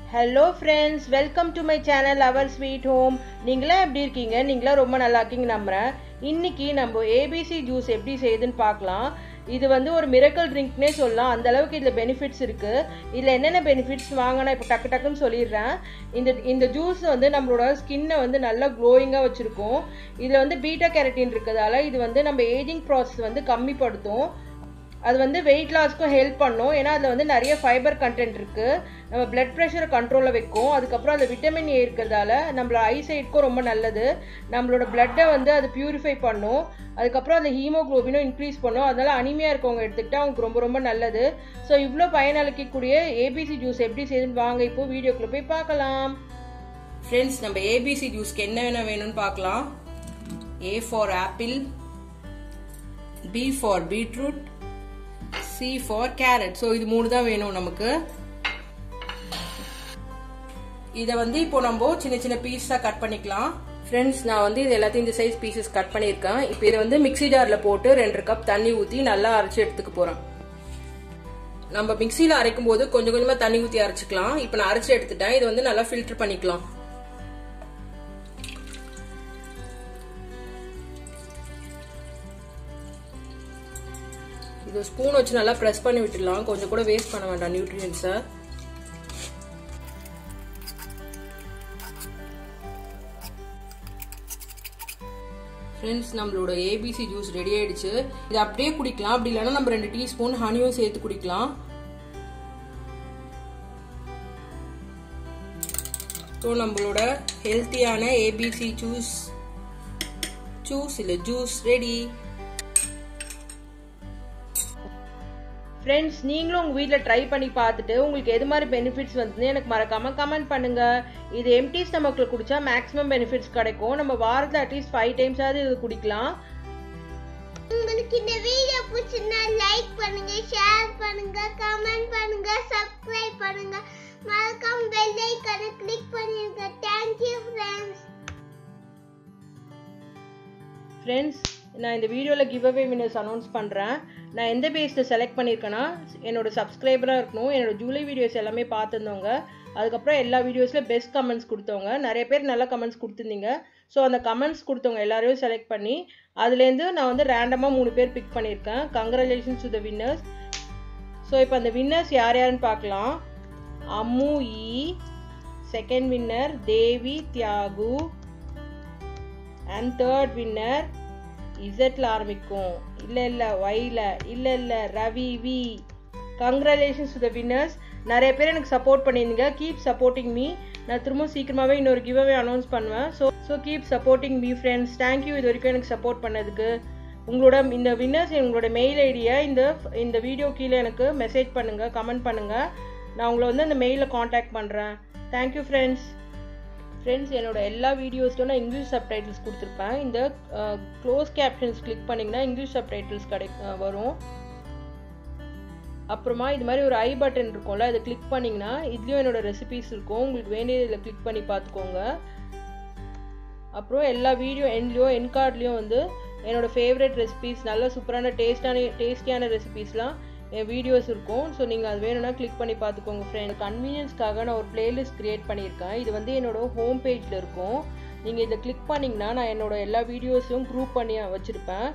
hello friends welcome to my channel our sweet home நீங்களாம் எப்படி இருக்கீங்க நீங்களாம் ரொம்ப நல்லா இருக்கீங்க நம்புகிறேன் இன்னைக்கு நம்ம ஏபிசி ஜூஸ் எப்படி செய்யுதுன்னு பார்க்கலாம் இது வந்து ஒரு மிரக்கல் ட்ரிங்க்னே சொல்லலாம் அந்த அளவுக்கு இதில் பெனிஃபிட்ஸ் இருக்குது இதில் என்னென்ன பெனிஃபிட்ஸ் வாங்கினா இப்போ டக்கு டக்குன்னு சொல்லிடுறேன் இந்த இந்த ஜூஸ் வந்து நம்மளோட ஸ்கின்னை வந்து நல்லா க்ளோயிங்காக வச்சுருக்கும் இதில் வந்து பீட்டா கேரட்டின் இருக்கிறதால இது வந்து நம்ம ஏஜிங் ப்ராசஸ் வந்து கம்மிப்படுத்தும் அது வந்து வெயிட் லாஸ்க்கும் ஹெல்ப் பண்ணும் ஏன்னா அதில் வந்து நிறைய ஃபைபர் கண்டென்ட் இருக்குது நம்ம பிளட் ப்ரெஷரை கண்ட்ரோலில் வைக்கும் அதுக்கப்புறம் அந்த விட்டமின் ஏ இருக்கிறதால நம்மளோட ஐசைட்க்கும் ரொம்ப நல்லது நம்மளோட பிளட்டை வந்து அது பியூரிஃபை பண்ணும் அதுக்கப்புறம் அந்த ஹீமோக்ளோபினும் இன்க்ரீஸ் பண்ணும் அதனால அனிமையாக இருக்கவங்க எடுத்துக்கிட்டால் அவங்களுக்கு ரொம்ப ரொம்ப நல்லது ஸோ இவ்வளோ பயனளிக்கக்கூடிய ஏபிசி ஜூஸ் எப்படி செய்யுதுன்னு வாங்க இப்போ வீடியோக்குள்ளே போய் பார்க்கலாம் ஃப்ரெண்ட்ஸ் நம்ம ஏபிசி ஜூஸ்க்கு என்ன வேணும் வேணும்னு பார்க்கலாம் A for apple B for beetroot C for carrot so இது மூணு தான் வேணும் நமக்கு இதை வந்து இப்போ நம்ம சின்ன சின்ன பீஸாக கட் பண்ணிக்கலாம் ஃப்ரெண்ட்ஸ் நான் வந்து இது எல்லாத்தையும் இந்த சைஸ் பீசஸ் கட் பண்ணியிருக்கேன் இப்போ இதை வந்து மிக்சி ஜாரில் போட்டு ரெண்டு கப் தண்ணி ஊற்றி நல்லா அரைச்சி எடுத்துக்க போகிறேன் நம்ம மிக்சியில் அரைக்கும் போது கொஞ்சம் கொஞ்சமாக தண்ணி ஊற்றி அரைச்சிக்கலாம் இப்போ நான் அரைச்சி எடுத்துட்டேன் இதை வந்து நல்லா ஃபில்டர் பண்ணிக்கலாம் இது ஸ்பூன் வச்சு நல்லா ப்ரெஸ் பண்ணி விட்டுடலாம் கொஞ்சம் கூட வேஸ்ட் பண்ண வேண்டாம் நியூட்ரியன்ஸை ஃப்ரெண்ட்ஸ் நம்மளோட ஏபிசி ஜூஸ் ரெடி ஆயிடுச்சு இது அப்படியே குடிக்கலாம் அப்படி இல்லைன்னா நம்ம ரெண்டு டீஸ்பூன் ஹனியும் சேர்த்து குடிக்கலாம் ஸோ நம்மளோட ஹெல்த்தியான ஏபிசி ஜூஸ் ஜூஸ் இல்லை ஜூஸ் ரெடி ஃப்ரெண்ட்ஸ் நீங்களும் உங்கள் வீட்டில் ட்ரை பண்ணி பார்த்துட்டு உங்களுக்கு எது மாதிரி பெனிஃபிட்ஸ் வந்து எனக்கு மறக்காமல் கமெண்ட் பண்ணுங்கள் இது எம்டி ஸ்டமக்கில் குடித்தா மேக்ஸிமம் பெனிஃபிட்ஸ் கிடைக்கும் நம்ம வாரத்தில் அட்லீஸ்ட் ஃபைவ் டைம்ஸாவது இது குடிக்கலாம் உங்களுக்கு இந்த வீடியோ பிடிச்சிருந்தா லைக் பண்ணுங்க ஷேர் பண்ணுங்க கமெண்ட் பண்ணுங்க சப்ஸ்கிரைப் பண்ணுங்க மறக்காம பெல் ஐகானை கிளிக் பண்ணிருங்க தேங்க் யூ ஃப்ரெண்ட்ஸ் ஃப்ரெண்ட்ஸ் நான் இந்த வீடியோவில் கிவ் அவே வினர்ஸ் அனௌன்ஸ் பண்ணுறேன் நான் எந்த பேஸில் செலக்ட் பண்ணியிருக்கேன்னா என்னோட சப்ஸ்கிரைபராக இருக்கணும் என்னோட ஜூலை வீடியோஸ் எல்லாமே பார்த்துருந்தவங்க அதுக்கப்புறம் எல்லா வீடியோஸில் பெஸ்ட் கமெண்ட்ஸ் கொடுத்தவங்க நிறைய பேர் நல்ல கமெண்ட்ஸ் கொடுத்துருந்தீங்க ஸோ அந்த கமெண்ட்ஸ் கொடுத்தவங்க எல்லாரையும் செலக்ட் பண்ணி அதுலேருந்து நான் வந்து ரேண்டமாக மூணு பேர் பிக் பண்ணியிருக்கேன் congratulations to the winners so இப்போ அந்த வின்னர்ஸ் யார் யாருன்னு பார்க்கலாம் அம்மு இ second winner Devi Thiyagu and third winner இசட்ல ஆரம்பிக்கும் இல்லை இல்லை ஒய்ல இல்லை இல்லை Ravi V congratulations to the winners நிறைய பேர் எனக்கு சப்போர்ட் பண்ணியிருந்தீங்க கீப் சப்போர்ட்டிங் மீ நான் திரும்ப சீக்கிரமாகவே இன்னொரு கிவ்அவே அனௌன்ஸ் பண்ணுவேன் so so keep supporting me friends thank you இது வரைக்கும் எனக்கு சப்போர்ட் பண்ணதுக்கு உங்களோட இந்த வின்னர்ஸ் உங்களோட மெயில் ஐடியை இந்த இந்த வீடியோ கீழே எனக்கு மெசேஜ் பண்ணுங்கள் கமெண்ட் பண்ணுங்கள் நான் உங்களை வந்து அந்த மெயிலில் காண்டாக்ட் பண்ணுறேன் தேங்க்யூ ஃப்ரெண்ட்ஸ் ஃப்ரெண்ட்ஸ் என்னோட எல்லா வீடியோஸ்லையும் நான் இங்கிலீஷ் சப்டைட்டில்ஸ் கொடுத்துருப்பேன் இந்த க்ளோஸ் கேப்ஷன்ஸ் கிளிக் பண்ணிங்கன்னா இங்கிலீஷ் சப்டைட்டில்ஸ் கிடை வரும் அப்புறமா இது மாதிரி ஒரு ஐ பட்டன் இருக்கும்ல அதை கிளிக் பண்ணிங்கன்னா இதுலேயும் என்னோட ரெசிபிஸ் இருக்கும் உங்களுக்கு வேண்டியது இதில் கிளிக் பண்ணி பார்த்துக்கோங்க அப்புறம் எல்லா வீடியோ எண்ட்லேயும் என் கார்ட்லேயும் வந்து என்னோடய ஃபேவரட் ரெசிபிஸ் நல்ல சூப்பரான டேஸ்டான டேஸ்டியான ரெசிபிஸ்லாம் என் வீடியோஸ் இருக்கும் ஸோ நீங்கள் அது வேணும்னா கிளிக் பண்ணி பார்த்துக்கோங்க ஃப்ரெண்ட் கன்வீனியன்ஸ்க்காக நான் ஒரு பிளேலிஸ்ட் க்ரியேட் பண்ணியிருக்கேன் இது வந்து என்னோட ஹோம் பேஜில் இருக்கும் நீங்கள் இதை கிளிக் பண்ணிங்கன்னா நான் என்னோட எல்லா வீடியோஸையும் குரூப் பண்ணி வச்சுருப்பேன்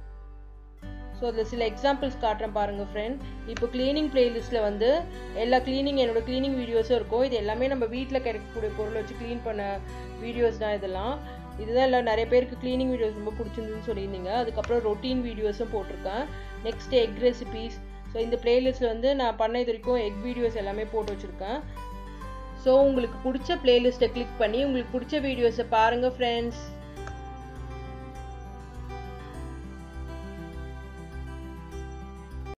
ஸோ அதில் சில எக்ஸாம்பிள்ஸ் காட்டுறேன் பாருங்கள் ஃப்ரெண்ட் இப்போ க்ளீனிங் பிளேலிஸ்ட்டில் வந்து எல்லா க்ளீனிங் என்னோட க்ளீனிங் வீடியோஸும் இருக்கும் இது எல்லாமே நம்ம வீட்டில் கிடைக்கக்கூடிய பொருளை வச்சு க்ளீன் பண்ண வீடியோஸ் தான் இதெல்லாம் இதுதான் இல்லை நிறைய பேருக்கு க்ளீனிங் வீடியோஸ் ரொம்ப பிடிச்சிருந்துன்னு சொல்லியிருந்தீங்க அதுக்கப்புறம் ரொட்டீன் வீடியோஸும் போட்டிருக்கேன் நெக்ஸ்ட் எக் ரெசிபீஸ் ஸோ இந்த பிளேலிஸ்ட்டில் வந்து நான் பண்ண இது வரைக்கும் எக் வீடியோஸ் எல்லாமே போட்டு வச்சுருக்கேன் ஸோ உங்களுக்கு பிடிச்ச பிளேலிஸ்ட்டை கிளிக் பண்ணி உங்களுக்கு பிடிச்ச வீடியோஸை பாருங்கள் ஃப்ரெண்ட்ஸ்